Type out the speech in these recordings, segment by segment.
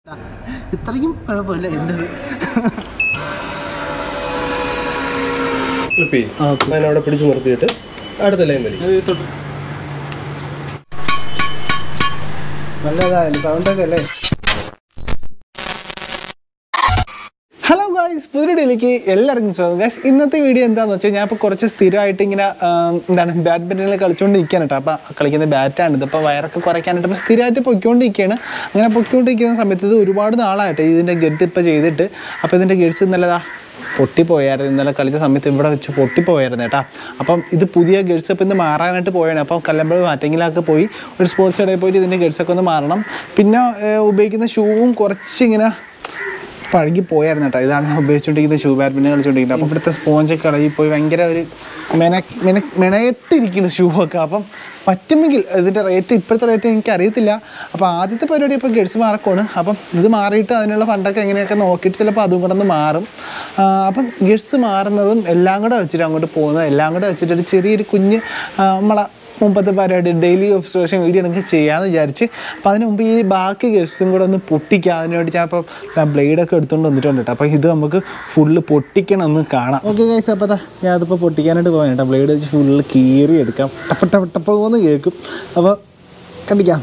ഇത്രയും കുഴപ്പമില്ല എൻ്റെത് ക്ലിപ്പ് ചെയ്യും അതിനവിടെ പിടിച്ച് നിർത്തിയിട്ട് അടുത്ത ലൈൻ വലിക്കും നല്ലതായാലും സൗണ്ടൊക്കെ അല്ലേ ഹലോ ഗായ്സ് പുതിയ വീഡിയോയിലേക്ക് എല്ലാവർക്കും സ്വാഗതം ഗായ്സ് ഇന്നത്തെ വീഡിയോ എന്താണെന്ന് വെച്ചാൽ ഞാൻ ഇപ്പോൾ കുറച്ച് സ്ഥിരമായിട്ട് ഇങ്ങനെ ആ, എന്താണ് ബാഡ്മിൻ്റണിൽ കളിച്ചുകൊണ്ട് നിൽക്കുകയാണ് കേട്ടോ അപ്പോൾ കളിക്കുന്ന ബാറ്റാണ് ഇതിപ്പോൾ വയറൊക്കെ കുറയ്ക്കാനായിട്ട് ഇപ്പോൾ സ്ഥിരമായിട്ട് പൊയ്ക്കൊണ്ടിരിക്കുകയാണ് അങ്ങനെ പൊയ്ക്കൊണ്ടിരിക്കുന്ന സമയത്ത് ഇത് ഒരുപാട് നാളായിട്ട് ഇതിൻ്റെ ഗഡ് ഇപ്പോൾ ചെയ്തിട്ട് അപ്പോൾ ഇതിൻ്റെ ഗഡ്സ് ഇന്നലെതാ പൊട്ടിപ്പോയായിരുന്നു ഇന്നലെ കളിച്ച സമയത്ത് ഇവിടെ വെച്ച് പൊട്ടിപ്പോയായിരുന്നു കേട്ടോ അപ്പം ഇത് പുതിയ ഗഡ്സ് ഇപ്പോൾ ഇന്ന് മാറാനായിട്ട് പോയാണ് അപ്പം കല്ലമ്പഴ മാറ്റെങ്കിലൊക്കെ പോയി ഒരു സ്പോർട്സ് കടയിൽ പോയിട്ട് ഇതിൻ്റെ ഗഡ്സൊക്കെ ഒന്ന് മാറണം പിന്നെ ഏർ, ഉപയോഗിക്കുന്ന ഷൂവും കുറച്ചിങ്ങനെ പഴകി പോയായിരുന്നു കേട്ടോ ഇതാണ് ഞാൻ ഉപയോഗിച്ചുകൊണ്ടിരിക്കുന്ന ഷൂ ബാഡ്മിൻ്റൺ കളിച്ചുകൊണ്ടിരിക്കുന്നത് അപ്പോൾ ഇവിടുത്തെ സ്പോഞ്ചൊക്കെ കളയി പോയി ഭയങ്കര ഒരു മെന മെന മെനയിട്ടിരിക്കുന്നു ഷൂ ഒക്കെ അപ്പം പറ്റുമെങ്കിൽ ഇതിൻ്റെ റേറ്റ് ഇപ്പോഴത്തെ റേറ്റ് എനിക്ക് അറിയത്തില്ല അപ്പോൾ ആദ്യത്തെ പരിപാടി ഇപ്പോൾ ഗഡ്സ് മാറക്കോണ് അപ്പം ഇത് മാറിയിട്ട് അതിനുള്ള ഫണ്ടൊക്കെ എങ്ങനെയൊക്കെ നോക്കിയിട്ട് ചിലപ്പോൾ അതും കൂടെ ഒന്ന് മാറും ആ, അപ്പം ഗഡ്സ് മാറുന്നതും എല്ലാം കൂടെ വെച്ചിട്ട് അങ്ങോട്ട് പോകുന്നത് എല്ലാം കൂടെ വെച്ചിട്ട് ഒരു ചെറിയൊരു കുഞ്ഞ് ആ, നമ്മളെ മുമ്പത്തെ പരിപാടി ഡെയിലി ഒബ്സർവേഷൻ വീഡിയോ എനിക്ക് ചെയ്യാമെന്ന് വിചാരിച്ച് അപ്പോൾ അതിന് മുമ്പ് ഈ ബാക്കി ഗഡ്സും കൂടെ ഒന്ന് പൊട്ടിക്കുക അതിന് വേണ്ടി ഞാൻ അപ്പോൾ ബ്ലേഡൊക്കെ എടുത്തുകൊണ്ട് വന്നിട്ടുണ്ട് കേട്ടോ അപ്പോൾ ഇത് നമുക്ക് ഫുള്ള് പൊട്ടിക്കണം എന്ന് കാണാം ഓക്കെ ഗൈസ് അപ്പോൾ ദാ ഞാൻ അതിപ്പോൾ പൊട്ടിക്കാനായിട്ട് പോകാൻ കേട്ടോ ബ്ലേഡ് വെച്ച് ഫുള്ള് കീറി എടുക്കാം ടപ്പ ടപ്പ ടപ്പെന്ന് കേൾക്കും അപ്പോൾ കണ്ടിക്കാം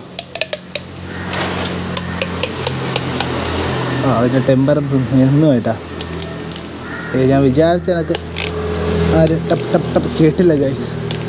ആ അതിൻ്റെ ടെമ്പർ എന്നുമായിട്ടാ ഏ ഞാൻ വിചാരിച്ച എനിക്ക് ആര് ടപ്പ് ടപ്പ് ടപ്പ് കേട്ടില്ല ഗൈസ്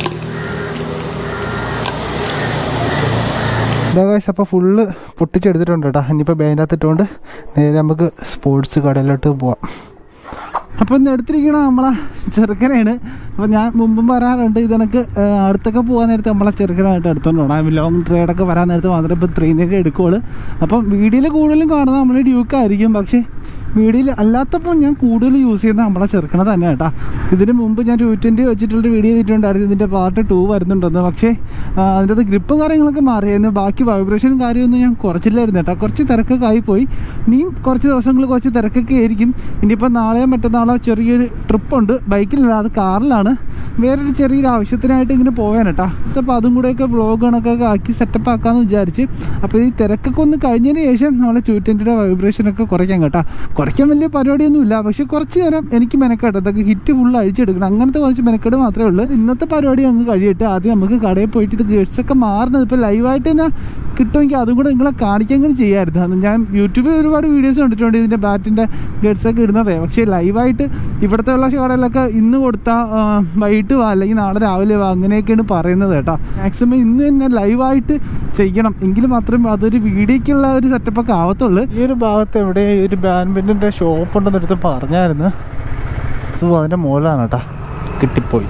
ഇതാ ഗൈസ് അപ്പോൾ ഫുള്ള് പൊട്ടിച്ചെടുത്തിട്ടുണ്ട് കേട്ടോ ഇനിയിപ്പോൾ ബാൻഡകത്ത് ഇട്ടുകൊണ്ട് നേരെ നമുക്ക് സ്പോർട്സ് കടയിലോട്ട് പോവാം അപ്പോൾ ഇന്ന് എടുത്തിരിക്കണ നമ്മളെ ചെറുക്കനാണ് അപ്പോൾ ഞാൻ മുമ്പും പറയാറുണ്ട് ഇതെനിക്ക് അടുത്തൊക്കെ പോകാൻ നേരത്തെ നമ്മളെ ചെറുക്കനായിട്ട് എടുത്തോണ്ട് പോകണം ലോങ് ട്രേഡൊക്കെ വരാൻ നേരത്തെ മാത്രമേ ഇപ്പോൾ ത്രീ നൈറ്റ് എടുക്കുകയുള്ളൂ അപ്പം വീഡിയോയിൽ കൂടുതലും കാണുന്നത് നമ്മൾ ഡ്യൂക്കായിരിക്കും പക്ഷേ വീഡിയോയിൽ അല്ലാത്തപ്പോൾ ഞാൻ കൂടുതൽ യൂസ് ചെയ്യുന്നത് നമ്മളെ ചെറുക്കണ തന്നെ കേട്ടോ ഇതിന് മുമ്പ് ഞാൻ ടു ട്വൻറ്റി വെച്ചിട്ടുള്ളൊരു വീഡിയോ ചെയ്തിട്ടുണ്ടായിരുന്നു ഇതിൻ്റെ പാർട്ട് ടു വരുന്നുണ്ടെന്ന് പക്ഷേ ആ, അതിൻ്റെ അത് ഗ്രിപ്പും കാര്യങ്ങളൊക്കെ മാറിയായിരുന്നു ബാക്കി വൈബ്രേഷനും കാര്യമൊന്നും ഞാൻ കുറച്ചില്ലായിരുന്നു കേട്ടോ കുറച്ച് തിരക്കൊക്കെ ആയിപ്പോയി ഇനിയും കുറച്ച് ദിവസങ്ങൾ കുറച്ച് തിരക്കൊക്കെ ആയിരിക്കും ഇനിയിപ്പോൾ നാളെയോ മറ്റന്നാളോ ചെറിയൊരു ട്രിപ്പുണ്ട് ബൈക്കിലല്ലാതെ കാറിലാണ് വേറൊരു ചെറിയൊരു ആവശ്യത്തിനായിട്ട് ഇങ്ങനെ പോകാൻ കേട്ടോ അപ്പോൾ അതും കൂടെയൊക്കെ വ്ളോഗ് കണക്കൊക്കെ ആക്കി സെറ്റപ്പ് ആക്കാമെന്ന് വിചാരിച്ച് അപ്പോൾ ഈ തിരക്കൊക്കെ ഒന്ന് കഴിഞ്ഞതിന് ശേഷം നമ്മൾ ടു ട്വൻറ്റിയുടെ വൈബ്രേഷനൊക്കെ കുറയ്ക്കാം കേട്ടോ കുറയ്ക്കാൻ വലിയ പരിപാടിയൊന്നുമില്ല പക്ഷെ കുറച്ച് നേരം എനിക്ക് മെനക്കെട്ട് അതൊക്കെ ഹിറ്റ് ഫുൾ അഴിച്ചെടുക്കണം അങ്ങനത്തെ കുറച്ച് മെനക്കെട് മാത്രമേ ഉള്ളൂ ഇന്നത്തെ പരിപാടി അങ്ങ് കഴിയട്ടെ ആദ്യം നമുക്ക് കടയിൽ പോയിട്ട് ഇത് ഗേഡ്സ് ഒക്കെ മാറുന്നത് ഇപ്പോൾ ലൈവായിട്ട് തന്നെ കിട്ടുമെങ്കിൽ അതും കൂടെ നിങ്ങളെ കാണിക്കാൻ കൂടി ചെയ്യാമായിരുന്നു അത് ഞാൻ യൂട്യൂബിൽ ഒരുപാട് വീഡിയോസ് കണ്ടിട്ടുണ്ട് ഇതിൻ്റെ ബാറ്റിൻ്റെ ഗേഡ്സ് ഒക്കെ ഇടുന്നതേ പക്ഷേ ലൈവായിട്ട് ഇവിടുത്തെ ഉള്ള കടയിലൊക്കെ ഇന്ന് കൊടുത്താൽ വൈകിട്ട് വാ അല്ലെങ്കിൽ നാളെ രാവിലെ വാ അങ്ങനെയൊക്കെയാണ് പറയുന്നത് കേട്ടോ മാക്സിമം ഇന്ന് തന്നെ ലൈവായിട്ട് ചെയ്യണം എങ്കിൽ മാത്രമേ അതൊരു വീഡിയോക്കുള്ള ഒരു സെറ്റപ്പൊക്കെ ആവത്തുള്ളൂ ഈ ഒരു ഭാഗത്ത് എവിടെ ഒരു ബാഡ്മിൻ്റൻ്റെ ഷോപ്പ് ഉണ്ടെന്ന് എടുത്ത് പറഞ്ഞായിരുന്നു സോ അതിൻ്റെ മുകളിലാണ് കേട്ടോ കിട്ടിപ്പോയി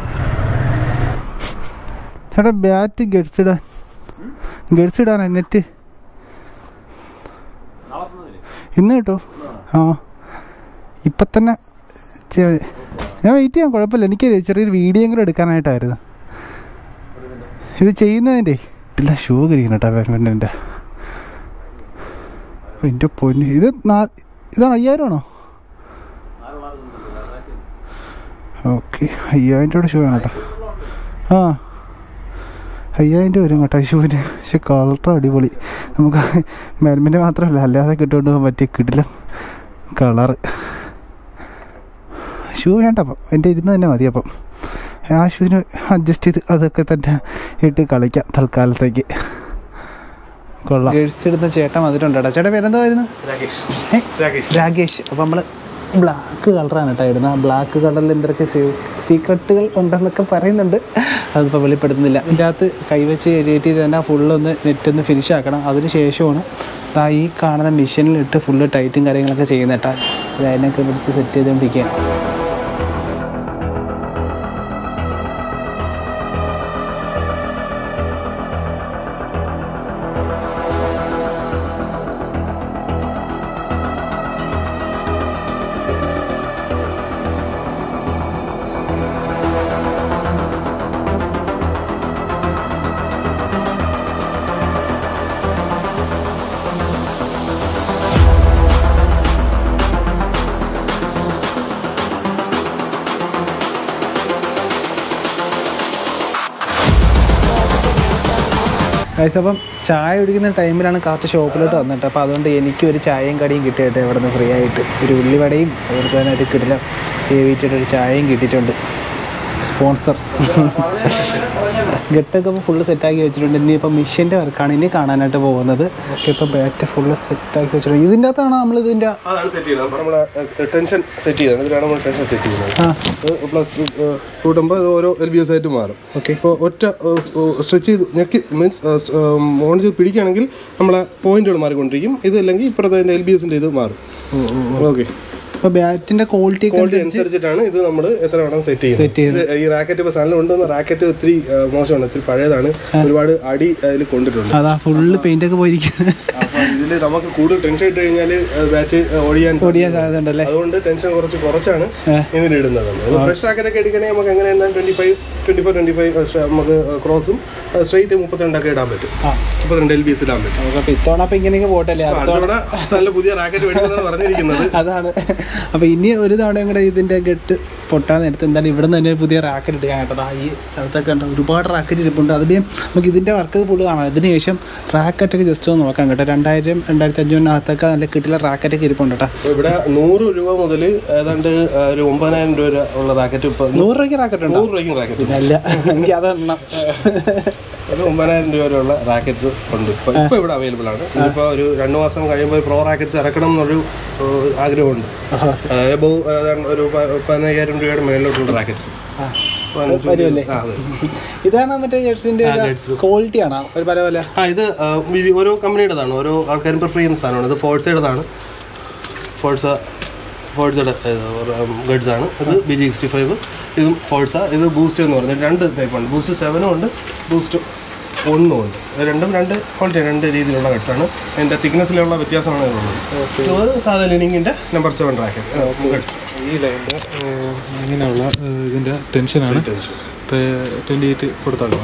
ചേട്ടാ ബാറ്റ് ഗഡ്സ് ഇടാൻ ഗഡ്സ് ഇടാൻ നെറ്റ് ഇന്ന് കിട്ടോ ആ ഇപ്പം തന്നെ ചെ- ഞാൻ വെയിറ്റ് ചെയ്യാം കുഴപ്പമില്ല എനിക്ക് ചെറിയൊരു വീഡിയോ കൂടെ എടുക്കാനായിട്ടായിരുന്നു ഇത് ചെയ്യുന്നതിൻ്റെ ഇല്ല ഷൂ കരിക്കണം കേട്ടോ ബാഡ്മിൻ്റൻ്റെ എൻ്റെ പൊന്ന് ഇത് നാ- ഇതാണ് അയ്യായിരം ആണോ ഓക്കെ അയ്യായിരം രൂപയുടെ ഷൂ ആണ് കേട്ടോ ആ അയ്യായിരം രൂപ വരും കേട്ടോ ഈ ഷൂവിന് പക്ഷെ കളർ അടിപൊളി നമുക്ക് ബാഡ്മിൻ്റൺ മാത്രമല്ല അല്ലാതെ കിട്ടുകൊണ്ട് പോകാൻ പറ്റിയ കിടിലം കളറ് ഷൂ വേണ്ട അപ്പം എൻ്റെ ഇരുന്ന് തന്നെ മതി അപ്പം ആ ഷൂവിന് അഡ്ജസ്റ്റ് ചെയ്ത് അതൊക്കെ തന്നെ ഇട്ട് കളിക്കാം തൽക്കാലത്തേക്ക് കൊള്ളാം ജേഴ്സി എടുത്ത ചേട്ടൻ വന്നിട്ടുണ്ട് കേട്ടോ ചേട്ടാ പേരെന്താ വരുന്നത് ഏ? രാകേഷ് അപ്പം നമ്മൾ ബ്ലാക്ക് കളറാണ് കേട്ടോ ഇടുന്നത് ആ ബ്ലാക്ക് കളറിൽ എന്തൊക്കെ സീക്രട്ടുകൾ ഉണ്ടെന്നൊക്കെ പറയുന്നുണ്ട് അതിപ്പോൾ വെളിപ്പെടുത്തുന്നില്ല ഇതിൻ്റെ അകത്ത് കൈവച്ച് എരിയേറ്റ് ചെയ്ത് തന്നെ ഫുള്ളൊന്ന് നെറ്റ് ഒന്ന് ഫിനിഷ് ആക്കണം അതിന് ശേഷമാണ് ദാ ഈ കാണുന്ന മെഷീനിലിട്ട് ഫുള്ള് ടൈറ്റും കാര്യങ്ങളൊക്കെ ചെയ്യുന്ന കേട്ടോ അത് അതിനൊക്കെ പിടിച്ച് സെറ്റ് ചെയ്തുകൊണ്ടിരിക്കുകയാണ് ഗൈസ് അപ്പം ചായ കുടിക്കുന്ന ടൈമിലാണ് കറക്റ്റ് ഷോപ്പിലോട്ട് വന്നിട്ട് അപ്പോൾ അതുകൊണ്ട് എനിക്ക് ഒരു ചായയും കടിയും കിട്ടിയിട്ട് ഇവിടെ നിന്ന് ഫ്രീ ആയിട്ട് ഒരു ഉള്ളിവടയും അതുപോലെ തന്നെ ഒരു കിടില വേവിയിട്ടിട്ട് ഒരു ചായയും കിട്ടിയിട്ടുണ്ട് സ്പോൺസർ ഗട്ടൊക്കെ ഇപ്പോൾ ഫുള്ള് സെറ്റാക്കി വെച്ചിട്ടുണ്ട് ഇനിയിപ്പോൾ മിഷ്യൻ്റെ വർക്കാണ് ഇനി കാണാനായിട്ട് പോകുന്നത് ഓക്കെ ഇപ്പോൾ ബാറ്റ് ഫുള്ള് സെറ്റാക്കി വെച്ചിട്ടുണ്ട് ഇതിൻ്റെ അകത്താണ് നമ്മൾ ഇതിൻ്റെ അതാണ് സെറ്റ് ചെയ്യുന്നത് നമ്മുടെ ടെൻഷൻ സെറ്റ് ചെയ്യുന്നത് ഇതിലാണ് നമ്മൾ ടെൻഷൻ സെറ്റ് ചെയ്യുന്നത് ആ പ്ലസ് കൂട്ടുമ്പോൾ ഇത് ഓരോ എൽ ബി എസ് ആയിട്ട് മാറും ഓക്കെ ഇപ്പോൾ ഒറ്റ സ്ട്രെച്ച് ചെയ്ത് ഞെക്കി മീൻസ് ഓൺ ചെയ്ത് പിടിക്കുകയാണെങ്കിൽ നമ്മളെ പോയിന്റുകൾ മാറിക്കൊണ്ടിരിക്കും ഇതല്ലെങ്കിൽ ഇപ്പുറത്തെ എൽ ബി എസിൻ്റെ ഇത് മാറും ഓക്കെ ഇപ്പോൾ ബാറ്റിൻ്റെ ക്വാളിറ്റി ഒക്കെ ക്വാളിറ്റി അനുസരിച്ചിട്ടാണ് ഇത് നമ്മൾ എത്ര വേണം സെറ്റ് Set ചെയ്യുന്നത് ഇത് ഈ റാക്കറ്റ് ഇപ്പോൾ സാധനം കൊണ്ടുവന്ന റാക്കറ്റ് ഒത്തിരി ആ, മോശമാണ് ഒത്തിരി പഴയതാണ് ഒരുപാട് അടി അതിൽ കൊണ്ടിട്ടുണ്ട് അതാ ഫുള്ള് പെയിൻ്റ് ഒക്കെ പോയിരിക്കുകയാണ് അപ്പോൾ ഇതിൽ നമുക്ക് കൂടുതൽ ടെൻഷൻ ഇട്ട് കഴിഞ്ഞാൽ ബാറ്റ് ഓടിയാൻ ഓടിയാൻ സാധ്യത ഉണ്ടല്ലേ അതുകൊണ്ട് ടെൻഷൻ കുറച്ച് കുറച്ചാണ് ഏ. ഇതിന് ഇടുന്നത് ഫ്രഷ് റാക്കറ്റൊക്കെ എടുക്കണമെങ്കിൽ നമുക്ക് എങ്ങനെയാണ് twenty five twenty four twenty five നമുക്ക് ക്രോസും സ്ട്രൈറ്റ് മുപ്പത്തിരണ്ടൊക്കെ ഇടാൻ പറ്റും ആ മുപ്പത്തിരണ്ട് എൽ ബി എസ് ഇടാൻ പറ്റും നമുക്കപ്പോൾ ഇത്തവണ അപ്പോൾ ഇങ്ങനെയൊക്കെ പോട്ടല്ലേ അടുത്ത അടുത്തവിടെ നല്ല പുതിയ റാക്കറ്റ് മേടിക്കുന്നതാണ് പറഞ്ഞിരിക്കുന്നത് അതാണ് അപ്പോൾ ഇനി ഒരു തവണയും കൂടെ ഇതിൻ്റെ ഗെട്ട് പൊട്ടാൻ നേരത്ത് എന്താണ് ഇവിടെ നിന്ന് തന്നെ ഒരു പുതിയ റാക്കറ്റ് ഇട്ട് കേട്ടത് ഈ സ്ഥലത്തൊക്കെ ഉണ്ട് ഒരുപാട് റാക്കറ്റ് ഇരിപ്പുണ്ട് അതിൻ്റെയും നമുക്ക് ഇതിൻ്റെ വർക്ക് ഫുള്ള് കാണാം ഇതിന് ശേഷം റാക്കറ്റൊക്കെ ജസ്റ്റ് ഒന്ന് നോക്കാം കേട്ടോ രണ്ടായിരം രണ്ടായിരത്തി അഞ്ഞൂറിനകത്തൊക്കെ നല്ല കിട്ടില്ല റാക്കറ്റൊക്കെ ഇരിപ്പുണ്ട് കേട്ടോ അപ്പോൾ ഇവിടെ നൂറ് രൂപ മുതൽ ഏതാണ്ട് ആ, ഒരു ഒമ്പതിനായിരം രൂപ വരെ ഉള്ള റാക്കറ്റ് ഇപ്പൊ നൂറ് രൂപയ്ക്ക് റാക്കറ്റ് ഉണ്ടോ നൂറ് രൂപയ്ക്കും റാക്കറ്റ് അല്ല എനിക്ക് അതെണ്ണം അത് ഒമ്പതിനായിരം രൂപ വരെയുള്ള റാക്കറ്റ്സ് ഉണ്ട് ഇപ്പൊ ഇപ്പൊ ഇവിടെ അവൈലബിൾ ആണ് ഇനിയിപ്പോ ഒരു രണ്ടു മാസം കഴിയുമ്പോൾ പ്രോ റാക്കറ്റ്സ് ഇറക്കണം എന്നൊരു ഏഹ്, ആഗ്രഹമുണ്ട് എബോവ് ഒരു പ- പതിനയ്യായിരം രൂപയുടെ മേളിലോട്ടുള്ള റാക്കറ്റ്സ് വരുമല്ലേ? അതെ ഇതാണ് മറ്റേ ജെർസിൻ്റെ ക്വാളിറ്റി ആണോ ഒരു പല പല ആ ഇത് ആ, ഇത് ഓരോ കമ്പനിയുടേതാണ് ഓരോ ആൾക്കാരും പ്രിഫർ ചെയ്യുന്ന സാധനമാണ് ഇത് ഫോഴ്സയുടേതാണ് ഫോഴ്സ ഫോഴ്സയുടെ ഗഡ്സ് ആണ് ഇത് ബി ജി സിക്സ്റ്റി ഫൈവ് ഇതും ഫോഴ്സ ഇത് ബൂസ്റ്റ് എന്ന് പറഞ്ഞിട്ട് രണ്ട് ടൈപ്പാണ് ബൂസ്റ്റ് സെവനും ഉണ്ട് ബൂസ്റ്റ് ഒന്നും ഉണ്ട് ഇത് രണ്ടും രണ്ട് ക്വാളിറ്റി രണ്ട് രീതിയിലുള്ള ഗഡ്സ് ആണ് അതിൻ്റെ തിക്നെസ്സിലുള്ള വ്യത്യാസമാണ് ഇതിലുള്ളത് ഇത് സാധാ ലിനിങ്ങിൻ്റെ നമ്പർ സെവൻ റാക്കറ്റ് ഗഡ്സ് ഈ ലൈനിൻ്റെ ഇങ്ങനെയുള്ള ഏഹ്, ഇതിൻ്റെ ടെൻഷനാണ് ട്വൻറ്റി എയ്റ്റ് കൊടുത്താക്കണം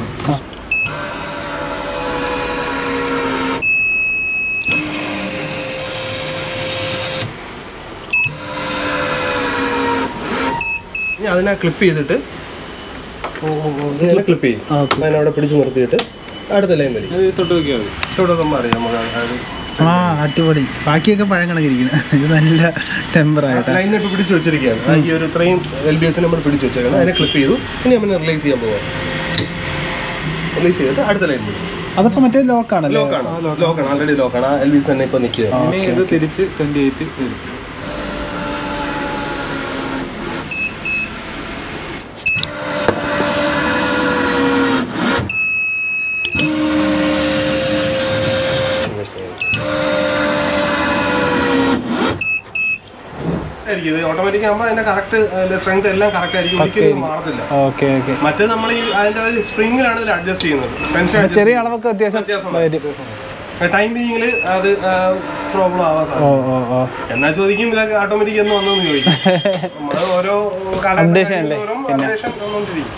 ഇനി അതിനെ ക്ലിപ്പ് ചെയ്തിട്ട് ഇങ്ങനെ ക്ലിപ്പ് ചെയ്യും ഓക്കെ അതിനവിടെ പിടിച്ച് നിർത്തിയിട്ട് അടുത്ത ലൈൻ വരും അത് തൊട്ട് നോക്കിയാൽ മതി ഇവിടെ നമ്മൾ അറിയാം നമുക്ക് അത് ആ അടിപൊളി ബാക്കിയൊക്കെ പഴം കണക്കിരിക്കുന്നത് ഇത് നല്ല ടെമ്പറായിട്ടാ ലൈനെ ഇപ്പോൾ പിടിച്ച് വെച്ചിരിക്കുകയാണ് ആ ഈ ഒരു ഇത്രയും എൽ ബി എസ് നമ്മൾ പിടിച്ച് വെച്ചേക്കണം അതിനെ ക്ലിപ്പ് ചെയ്തു ഇനി നമ്മൾ റിലീസ് ചെയ്യാൻ പോവാം റിലീസ് ചെയ്തിട്ട് അടുത്ത ലൈൻ വരും അതപ്പോൾ മറ്റേ ലോക്കാണല്ലോ ലോക്കാണ് ലോക്കാണ് ആൾറെഡി ലോക്കാണ് ആ എൽ ബി എസ് തന്നെ ഇപ്പോൾ നിൽക്കുക ഇനി ഇത് തിരിച്ച് ട്വൻറ്റി എയ്റ്റ് വരും ആയിരിക്കും ഇത് ഓട്ടോമാറ്റിക് ആകുമ്പോൾ അതിന്റെ കറക്റ്റ് അതിന്റെ സ്ട്രെങ്ത് എല്ലാം കറക്റ്റ് ആയിരിക്കും ഒരിക്കലും ഇത് മാറത്തില്ല ഓക്കെ ഓക്കെ മറ്റേ നമ്മൾ ഈ അതിന്റെ സ്പ്രിങ്ങിലാണ് ഇതിൽ അഡ്ജസ്റ്റ് ചെയ്യുന്നത് ടെൻഷൻ ചെറിയ അളവൊക്കെ വ്യത്യാസം വ്യത്യാസം വരും ടൈം ബീങ്ങിൽ അത് പ്രോബ്ലം ആവാൻ ഓ സാധ്യത ഓ ഓ എന്നാ ചോദിക്കും ഇതൊക്കെ ഓട്ടോമാറ്റിക് എന്ന് വന്നെന്ന് ചോദിക്കും നമ്മള് ഓരോ Updation അല്ലേ? പിന്നെ. അപ്ഡേഷൻ വന്നോണ്ടിരിക്കും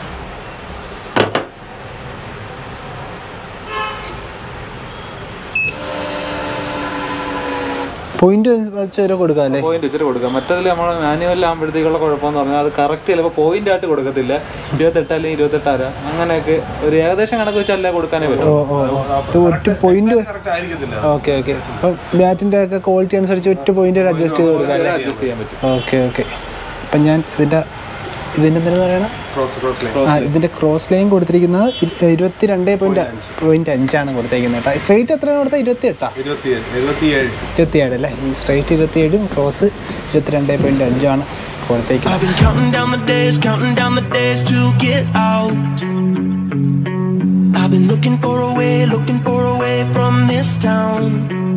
പോയിന്റ് വെച്ച് വരെ കൊടുക്കാം അല്ലേ പോയിന്റ് ഇച്ചിരി കൊടുക്കാം മറ്റതിൽ നമ്മൾ മാനുവൽ ആകുമ്പോഴത്തേക്കുള്ള കുഴപ്പമെന്ന് പറഞ്ഞാൽ അത് കറക്റ്റ് ചിലപ്പോൾ പോയിന്റ് ആയിട്ട് കൊടുക്കത്തില്ല ഇരുപത്തെട്ട് അല്ലെങ്കിൽ ഇരുപത്തെട്ടര അങ്ങനെയൊക്കെ ഒരു ഏകദേശം കണക്ക് വെച്ചല്ലേ കൊടുക്കാനേ ഓ പറ്റും ഓ ഓ. ഇത് ഒറ്റ പോയിന്റ് കറക്റ്റ് ആയിരിക്കത്തില്ല ഓക്കെ ഓക്കെ അപ്പം ബാറ്റിന്റെ ഒക്കെ ക്വാളിറ്റി അനുസരിച്ച് ഒറ്റ പോയിന്റ് അഡ്ജസ്റ്റ് ചെയ്ത് കൊടുക്കാം അല്ലേ അഡ്ജസ്റ്റ് ചെയ്യാൻ പറ്റും ഓക്കെ ഓക്കെ അപ്പം ഞാൻ ഇതിന്റെ ഇതിന്റെ എന്തെന്ന് പറയണം ക്രോസ് ക്രോസ് ലൈൻ ആ ഇതിന്റെ ക്രോസ് ലൈൻ കൊടുത്തിരിക്കുന്നത് ഇരുപത്തി രണ്ട് പോയിന്റ് പോയിന്റ് അഞ്ചാണ് കൊടുത്തിരിക്കുന്നത് കേട്ടോ സ്ട്രൈറ്റ് എത്രയാണ് കൊടുത്തത് ഇരുപത്തി എട്ടാ ഇരുപത്തിയേഴ് ഇരുപത്തിയേഴ് ഇരുപത്തിയേഴ് അല്ലേ ഈ സ്ട്രൈറ്റ് ഇരുപത്തിയേഴും ക്രോസ് ഇരുപത്തിരണ്ട് പോയിന്റ് അഞ്ചുമാണ് കൊടുത്തേക്കുന്നത് I've been counting down the days, counting down the days to get out. I've been looking for a way, looking for a way from this town.